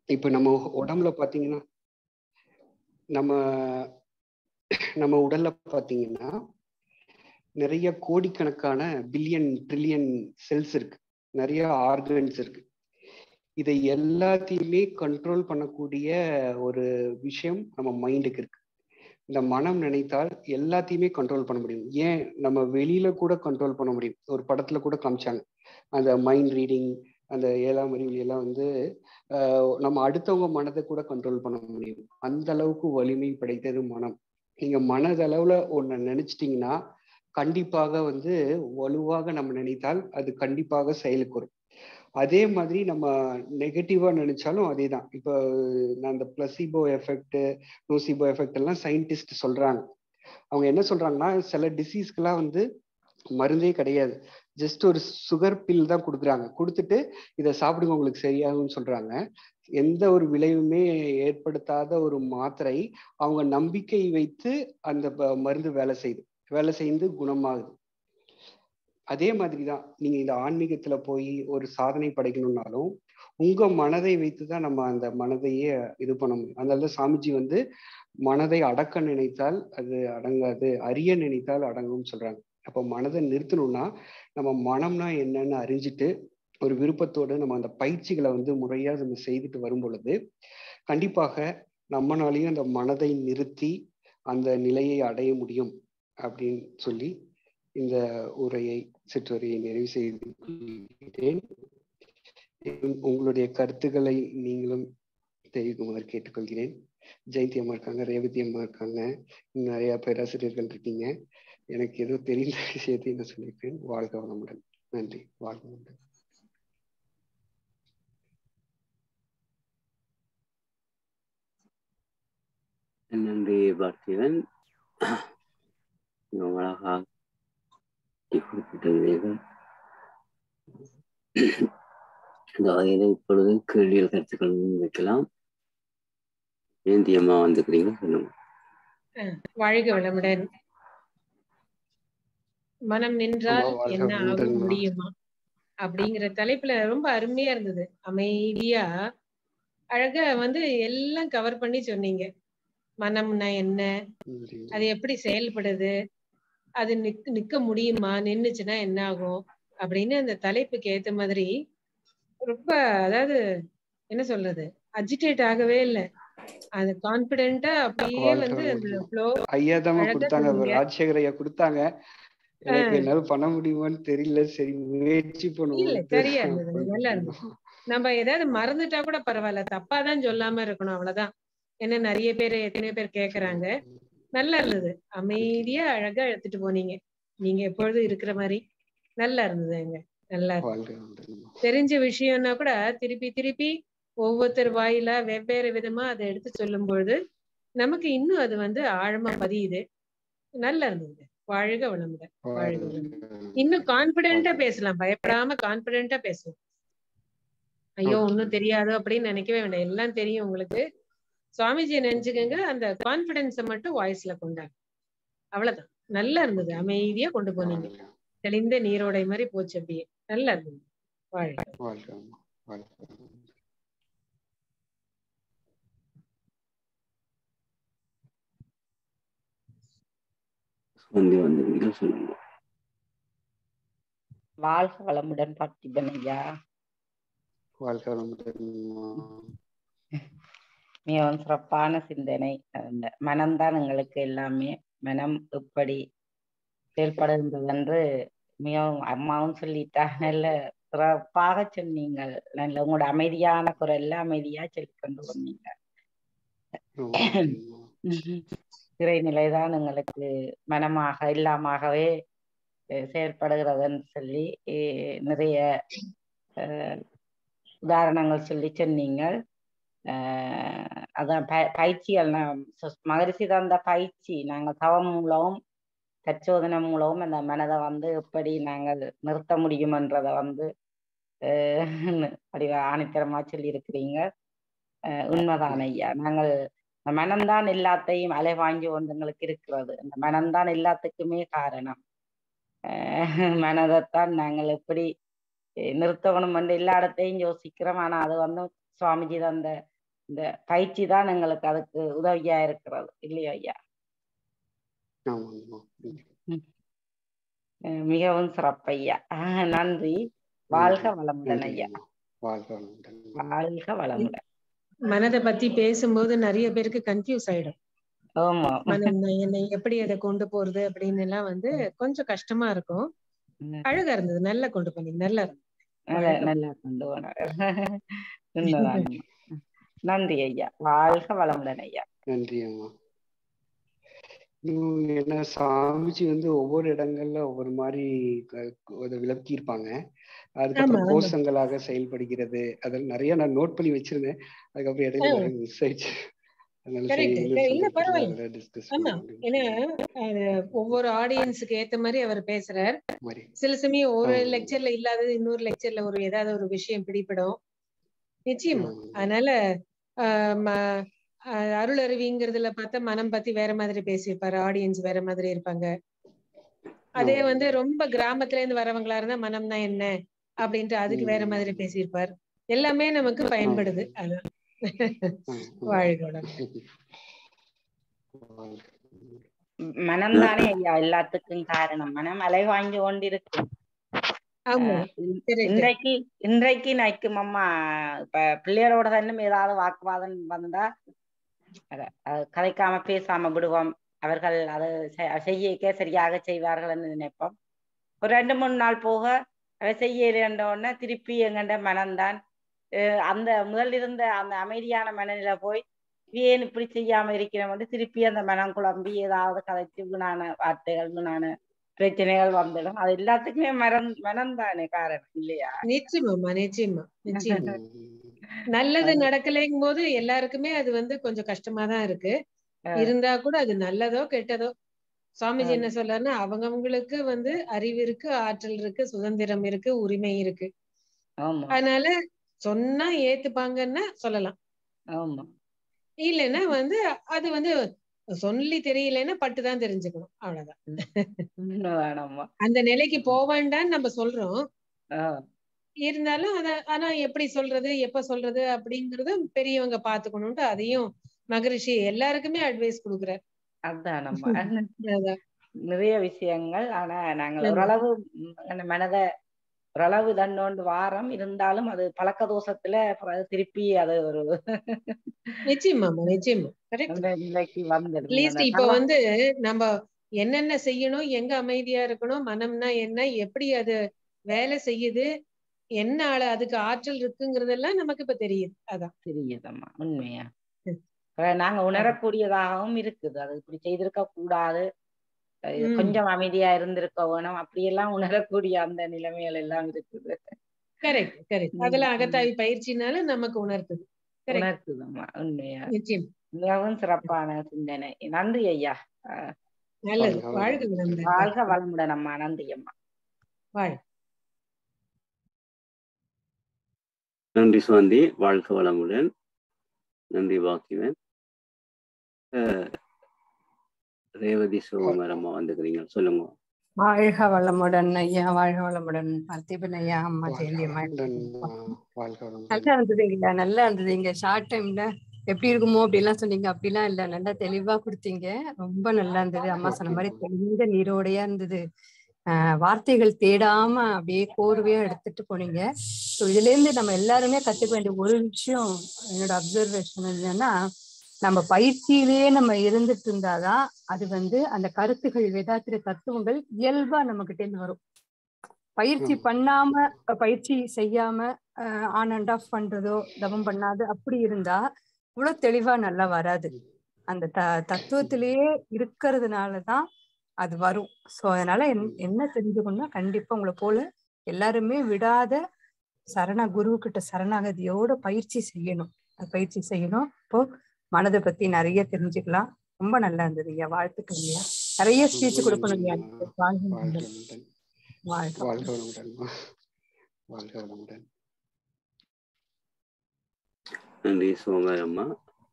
இப்ப நம்ம உடம்புல பாத்தீங்கன்னா நம்ம நம்ம உடல்ல பாத்தீங்கன்னா நிறைய கோடிக்கணக்கான பில்லியன் ட்ரில்லியன் செல்ஸ் இருக்கு நிறைய ஆர்கன்ஸ் இருக்கு இதை எல்லாத்தையுமே கண்ட்ரோல் பண்ணக்கூடிய ஒரு விஷயம் நம்ம மைண்டுக்கு இருக்கு இந்த மனம் நினைத்தால் எல்லாத்தையுமே கண்ட்ரோல் பண்ண முடியும் ஏன் நம்ம வெளியில கூட கண்ட்ரோல் பண்ண முடியும் ஒரு படத்துல கூட காமிச்சாங்க அந்த மைண்ட் ரீடிங் அந்த ஏழாம் அறிவியல் எல்லாம் வந்து நம்ம அடுத்தவங்க மனதை கூட கண்ட்ரோல் பண்ண முடியும் அந்த அளவுக்கு வலிமை படைத்தது மனம் நீங்க மனதளவுல ஒண்ணு நினைச்சிட்டீங்கன்னா கண்டிப்பாக வந்து வலுவாக நம்ம நினைத்தால் அது கண்டிப்பாக செயலுக்கு வரும் அதே மாதிரி நம்ம நெகட்டிவா நினைச்சாலும் அதே தான் இப்போ நான் அந்த பிளசிபோ எஃபெக்ட் நோசிபோ எஃபெக்ட் எல்லாம் சயின்டிஸ்ட் சொல்றாங்க அவங்க என்ன சொல்றாங்கன்னா சில டிசீஸ்க்கெல்லாம் வந்து மருந்தே கிடையாது ஜஸ்ட் ஒரு சுகர் பில் தான் கொடுக்குறாங்க கொடுத்துட்டு இதை சாப்பிடுங்க உங்களுக்கு சரியாகும்னு சொல்றாங்க எந்த ஒரு விளைவுமே ஏற்படுத்தாத ஒரு மாத்திரை அவங்க நம்பிக்கை வைத்து அந்த மருந்து வேலை செய்யுது வேலை செய்து குணமாகுது அதே மாதிரிதான் நீங்க இந்த ஆன்மீகத்துல போய் ஒரு சாதனை படைக்கணும்னாலும் உங்க மனதை வைத்துதான் நம்ம அந்த மனதையே இது பண்ண முடியும் அதனால சாமிஜி வந்து மனதை அடக்க நினைத்தால் அது அடங்காது அறிய நினைத்தால் அடங்கும்னு சொல்றாங்க அப்போ மனதை நிறுத்தணும்னா நம்ம மனம்னா என்னன்னு அறிஞ்சிட்டு ஒரு விருப்பத்தோடு நம்ம அந்த பயிற்சிகளை வந்து முறையா நம்ம செய்துட்டு வரும் பொழுது கண்டிப்பாக நம்மனாலையும் அந்த மனதை நிறுத்தி அந்த நிலையை அடைய முடியும் அப்படின்னு சொல்லி இந்த உரையை சிற்றுரையை நிறைவு செய்து கொள்கிறேன் உங்களுடைய கருத்துக்களை நீங்களும் தெரிவிக்குமாறு கேட்டுக்கொள்கிறேன் ஜெயந்தி அம்மா இருக்காங்க ரேவதி அம்மா இருக்காங்க நிறைய பேராசிரியர்கள் இருக்கீங்க எனக்கு ஏதோ தெரிந்த விஷயத்தை நான் சொல்லியிருக்கேன் வாழ்க வளமுடன் நன்றி வாழ்க வளமுடன் நன்றி பார்த்திவன் அழகாக குறிப்பிட்டிருந்தீர்கள் இந்த வகையில இப்பொழுது கேள்விகள் கருத்துக்கள் வைக்கலாம் ஏந்தியம்மா வந்துக்கிறீங்க சொல்லுங்க வாழ்க வளமுடன் மனம் நின்றால் என்ன ஆக முடியுமா அப்படிங்கிற தலைப்புல ரொம்ப அருமையா இருந்தது அமைதியா அழகா வந்து எல்லாம் கவர் பண்ணி சொன்னீங்க மனம்னா என்ன அது எப்படி செயல்படுது அது நிக்க நிக்க முடியுமா நின்னுச்சுன்னா என்ன ஆகும் அப்படின்னு அந்த தலைப்புக்கு ஏத்த மாதிரி ரொம்ப அதாவது என்ன சொல்றது அஜிடேட் ஆகவே இல்லை அது கான்பிடென்ட்டா அப்படியே வந்து அந்த ஃப்ளோ ஐயா தான் கொடுத்தாங்க ராஜசேகர் ஐயா கொடுத்தாங்க எனக்கு என்னால பண்ண முடியுமான்னு தெரியல சரி முயற்சி இல்ல சரியா இருந்தது நல்லா இருந்தது நம்ம ஏதாவது மறந்துட்டா கூட பரவாயில்ல தப்பா தான் சொல்லாம இருக்கணும் அவ்வளவுதான் என்ன நிறைய பேர் எத்தனை பேர் கேக்குறாங்க நல்லா இருந்தது அமைதியா அழகா எடுத்துட்டு போனீங்க நீங்க எப்பொழுதும் இருக்கிற மாதிரி நல்லா இருந்தது அங்க நல்லா தெரிஞ்ச விஷயம்னா கூட திருப்பி திருப்பி ஒவ்வொருத்தர் வாயிலா வெவ்வேறு விதமா அதை எடுத்து சொல்லும் பொழுது நமக்கு இன்னும் அது வந்து ஆழமா பதியுது நல்லா இருந்தது வாழ்க வளமுடன் வாழ்க வளமுடன் இன்னும் கான்பிடென்டா பேசலாம் பயப்படாம கான்பிடென்டா பேசலாம் ஐயோ ஒன்னும் தெரியாதோ அப்படின்னு நினைக்கவே வேண்டாம் எல்லாம் தெரியும் உங்களுக்கு சுவாமிஜியை நினைச்சுக்கங்க அந்த கான்பிடன்ஸை மட்டும் வாய்ஸ்ல கொண்டாங்க அவ்வளவுதான் நல்லா இருந்தது அமைதியா கொண்டு போனீங்க தெளிந்த நீரோடை மாதிரி போச்சு அப்படியே நல்லா இருந்தது வாழ்க சொல்லுங்க வாழ்க வளமுடன் பார்த்திபன் ஐயா வாழ்க வளமுடன் மிகவும் சிறப்பான சிந்தனை அந்த மனம்தான் எங்களுக்கு எல்லாமே மனம் எப்படி செயல்படுகின்றது என்று மிகவும் அம்மாவும் சொல்லிட்டா நல்ல சிறப்பாக சொன்னீங்கள் நல்ல உங்களோட அமைதியான குரல்ல அமைதியா சொல்லி கொண்டு வந்தீங்க இறைநிலைதான் எங்களுக்கு மனமாக இல்லாமவே செயற்படுகிறதுன்னு சொல்லி நிறைய உதாரணங்கள் சொல்லி சொன்னீங்க அதான் பயிற்சிகள் மகரிஷி தந்த பயிற்சி நாங்கள் தவம் மூலம் தற்சோதனை மூலம் அந்த மனதை வந்து எப்படி நாங்கள் நிறுத்த முடியுமன்றத வந்து அப்படி ஆணித்தரமா சொல்லி இருக்கிறீங்க உண்மைதான் ஐயா நாங்கள் மனம்தான் எல்லாத்தையும் அலை வாங்கி ஒன்றுங்களுக்கு இருக்கிறது அந்த மனம்தான் எல்லாத்துக்குமே காரணம் மனதைத்தான் நாங்கள் எப்படி நிறுத்தணும் என்று எல்லா இடத்தையும் யோசிக்கிறோம் ஆனா அது வந்து சுவாமிஜி தந்த இந்த பயிற்சி தான் எங்களுக்கு அதுக்கு உதவியா இருக்கிறது இல்லையா ஐயா ஆமாங்கம்மா அஹ் மிகவும் சிறப்பையா ஆஹ் நன்றி வாழ்க வளமுடன் ஐயா நன்றிங்கம்மா. வாழ்க வளமுடன் வாழ்க வளமுடன் மனதை பத்தி பேசும்போது நிறைய பேருக்கு கன்ஃபியூஸ் ஆயிடும் ஆமா மனம் என்னை எப்படி அதை கொண்டு போறது அப்படின்னு எல்லாம் வந்து கொஞ்சம் கஷ்டமா இருக்கும் உம். அழகா இருந்தது நல்லா கொண்டு போனீங்க நல்லா இருந்தது. நல்லா நல்லா கொண்டு போனார் உண்மைதான் நன்றி ஐயா வாழ்க வளமுடன் ஐயா நன்றி அம்மா இன்னும் என்ன சாமிஜி வந்து ஒவ்வொரு இடங்கள்ல ஒவ்வொரு மாதிரி க- அதை விளக்கி இருப்பாங்க அதுக்கப்புறம் ஆமா. கோஷங்களாக செயல்படுகிறது அதெல்லாம் நிறைய நான் நோட் பண்ணி வச்சிருந்தேன் அதுக்கப்புறம் இடையில மிஸ் ஆயிடுச்சு அதனால சரி Correct. இன்னொரு இல்ல, சந்தர்ப்பத்துல பரவாயில்ல. அதை discuss ஆமா பண்ணலாம் அப்படின்னு ஏன்னா சொல்லி. அது ஒவ்வொரு ஆடியன்ஸுக்கு ஏத்த மாதிரி அவர் பேசுறார் மாதிரி சில சமயம் ஒரு ஆமா. லெக்சர்ல இல்லாதது இன்னொரு லெக்சர்ல ஒரு ஏதாவது ஒரு விஷயம் பிடிபடும் நிச்சயமா ஆமா. அதனால ஆஹ் ம- ஆஹ் அருள் அருவிங்கிறதுல பார்த்தா மனம் பத்தி வேற மாதிரி பேசியிருப்பாரு ஆடியன்ஸ் வேற மாதிரி இருப்பாங்க அதே ஆமா. வந்து ரொம்ப கிராமத்துல இருந்து வரவங்களா இருந்தா மனம்னா என்ன அப்படின்ட்டு அதுக்கு வேற மாதிரி ம். பேசியிருப்பார் எல்லாமே நமக்கு பயன்படுது அதான் ஆ, ஆ. வாழ்க வளமுடன். வாழ்க. மனம்தானே ஐயா எல்லாத்துக்கும் காரணம் மனம் அலைவாங்கி கொண்டிருக்கும் ஆமா இன்- correct. இன்றைக்கு இன்றைக்கு நைக்கும் அம்மா இப்ப பிள்ளையரோட தானே ஏதாவது வாக்குவாதம் வந்தா அத- அது கதைக்காம பேசாம விடுவோம் அவர்கள் அதை செய்ய சரியாக செய்வார்கள் என்று நினைப்போம் ஒரு ரெண்டு மூணு நாள் போக அதை செய்யலன்ற உடனே திருப்பி எங்கண்ட மனம்தான் அஹ் அந்த முதல் இருந்த அந்த அமைதியான மனநிலை போய் ஏன் இப்படி செய்யாம இருக்கிறோம் வந்து திருப்பி அந்த மனம் குழம்பி ஏதாவது கதைச்சு வீணான வார்த்தைகள் வீணான பிரச்சனைகள் வந்துடும் அது எல்லாத்துக்குமே மரம் மனம் தானே காரணம் இல்லையா நிச்சயமாம்மா நிச்சயமா நிச்சயமா ம். நல்லது அது- நடக்கலைங்கும் போது எல்லாருக்குமே அது வந்து கொஞ்சம் கஷ்டமா தான் இருக்கு அஹ் இருந்தா கூட அது நல்லதோ கெட்டதோ சுவாமிஜி அஹ் என்ன சொல்றாருன்னா அவங்கவங்களுக்கு வந்து அறிவு இருக்கு ஆற்றல் இருக்கு சுதந்திரம் இருக்கு உரிமை இருக்கு ஆமா அதனால சொன்னா ஏத்துப்பாங்கன்னா சொல்லலாம் ஆமா இல்லைன்னா வந்து அது வந்து சொல்லி தெரியலைன்னா பட்டுதான் தெரிஞ்சுக்கணும் அவ்வளவுதான் உண்மைதானம்மா அந்த நிலைக்கு போவேண்டான்னு நம்ம சொல்றோம் ஆஹ் இருந்தாலும் அத ஆனா எப்படி சொல்றது எப்ப சொல்றது அப்படிங்கறத பெரியவங்க பாத்துக்கணும்ட்டு அதையும் மகரிஷி எல்லாருக்குமே அட்வைஸ் கொடுக்குறாரு அதானம்மா அதான். நிறைய விஷயங்கள் ஆனா நாங்கள் ஆமா. ஓரளவு ம், அந்த மனதை ஓரளவு தண்டோண்டு வாரம் இருந்தாலும் அது பழக்க தோஷத்துல அப்புறம் அது திருப்பி அது ஒரு நிச்சயமாமா நிச்சயமா கரெக்ட் அந்த நிலைக்கு வந்துடுது அட்லீஸ்ட் அந்த இப்ப தவ- வந்து நம்ம என்னென்ன செய்யணும் எங்க அமைதியா இருக்கணும் மனம்னா என்ன எப்படி அது வேலை செய்யுது என்ன ஆளு அதுக்கு ஆற்றல் இருக்குங்கிறதெல்லாம் நமக்கு இப்ப தெரியுது அதான் தெரியுதம்மா உண்மையா ம். அஹ் நாங்க உணரக்கூடியதாகவும் இருக்குது அது இப்படி செய்திருக்க கூடாது அஹ் ம். கொஞ்சம் அமைதியா இருந்திருக்க வேணும் அப்படியெல்லாம் உணரக்கூடிய அந்த நிலைமைகள் எல்லாம் இருக்குது கரெக்ட் கரெக்ட் ம், அதெல்லாம் ம். அகத்தாய் பயிற்சினால நமக்கு உணர்த்துது கரெக்ட் உணர்த்துதம்மா உண்மையா நிச்சயம் மிகவும் சிறப்பான சிந்தனை நன்றி ஐயா அஹ் நல்லது வாழ்க வாழ்க வளமுடன். வளமுடன் வாழ்க வளமுடன் அம்மா நன்றி அம்மா வாழ்க நன்றி சுவந்தி வாழ்க வளமுடன் நன்றி வாக்கிவன் அஹ், ரேவதி சிவகுமார் அம்மா வந்துக்கிறீங்க சொல்லுங்க வாழ்க வளமுடன் ஐயா வாழ்க வளமுடன் பார்த்திபன் ஐயா அம்மா வாழ்க ஜெயந்தி அம்மா வளமுடன். ஆ, வாழ்க வளமுடன். நல்லா இருந்ததுங்க நல்லா இருந்ததுங்க ஷார்ட் டைம்ல எப்படி இருக்குமோ அப்படிலாம் சொன்னீங்க அப்படிலாம் இல்ல நல்லா தெளிவா கொடுத்தீங்க ரொம்ப நல்லா இருந்தது அம்மா சொன்ன மாதிரி தெளிந்த நீரோடையா இருந்தது ஆஹ் வார்த்தைகள் தேடாம அப்படியே கோர்வையா எடுத்துட்டு போனீங்க ஸோ இதுல இருந்து நம்ம எல்லாருமே கத்துக்க வேண்டிய ஒரு விஷயம் என்னோட அப்சர்வேஷன் என்னன்னா நம்ம பயிற்சியிலேயே நம்ம இருந்துட்டு இருந்தாதான் அது வந்து அந்த கருத்துகள் வேதாத்திர தத்துவங்கள் இயல்பா நம்ம கிட்ட இருந்து வரும் பயிற்சி ம். பண்ணாம அஹ் பயிற்சி செய்யாம ஆன் அண்ட் ஆஃப் பண்றதோ தவம் பண்ணாது அப்படி இருந்தா இவ்வளவு தெளிவா நல்லா வராது அந்த த தத்துவத்திலேயே இருக்கிறதுனாலதான் அது வரும் சோ அதனால என்- என்ன தெரிஞ்சுக்கணும்னா கண்டிப்பா உங்களை போல எல்லாருமே விடாத சரண குரு கிட்ட சரணாகதியோட பயிற்சி செய்யணும் அது பயிற்சி செய்யணும் இப்போ மனதை பத்தி நிறைய தெரிஞ்சுக்கலாம் ரொம்ப நல்லா இருந்தது ஐயா வாழ்த்துக்கள் ஐயா நிறைய ஸ்பீச் ரொம்ப கொடுக்கணும் ஐயா நன்றிம்மா. வாழ்க வாழ்க வளமுடன். வளமுடன். வாழ்க வாழ்க வளமுடன். வளமுடன். வாழ்க வளமுடன். நன்றி சிவகுமார் அம்மா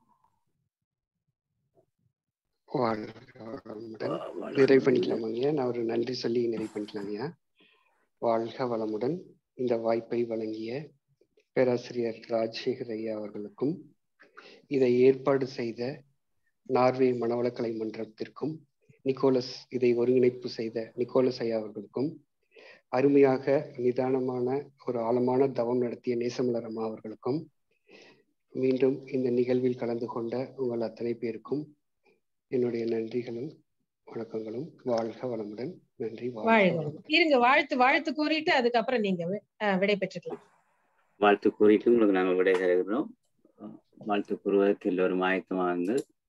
வாழ்க வளமுடன். வா- வாழ்க நிறைவு வளமுடன். பண்ணிக்கலாமாங்க நான் ஒரு நன்றி சொல்லி நிறைவு பண்ணிக்கலாங்க வாழ்க வளமுடன் இந்த வாய்ப்பை வழங்கிய பேராசிரியர் ராஜசேகர் ஐயா அவர்களுக்கும் இதை ஏற்பாடு செய்த நார்வே மனவளக்கலை மன்றத்திற்கும் நிக்கோலஸ் இதை ஒருங்கிணைப்பு செய்த நிக்கோலஸ் ஐயா அவர்களுக்கும் அருமையாக நிதானமான ஒரு ஆழமான தவம் நடத்திய நேசமலர் அம்மா அவர்களுக்கும் மீண்டும் இந்த நிகழ்வில் கலந்து கொண்ட உங்கள் அத்தனை பேருக்கும் என்னுடைய நன்றிகளும் வணக்கங்களும் வாழ்க வளமுடன் நன்றி வாழ்க இருங்க வாழ்த்து வாழ்த்து கூறிட்டு அதுக்கப்புறம் நீங்க அஹ், விடை பெற்றுக்கலாம் வாழ்த்து கூறிட்டு உங்களுக்கு நாங்கள் விடை தருகிறோம் வாழ்த்து கூறுவதற்கு எல்லோரும் ஆயத்தமாகுங்கள்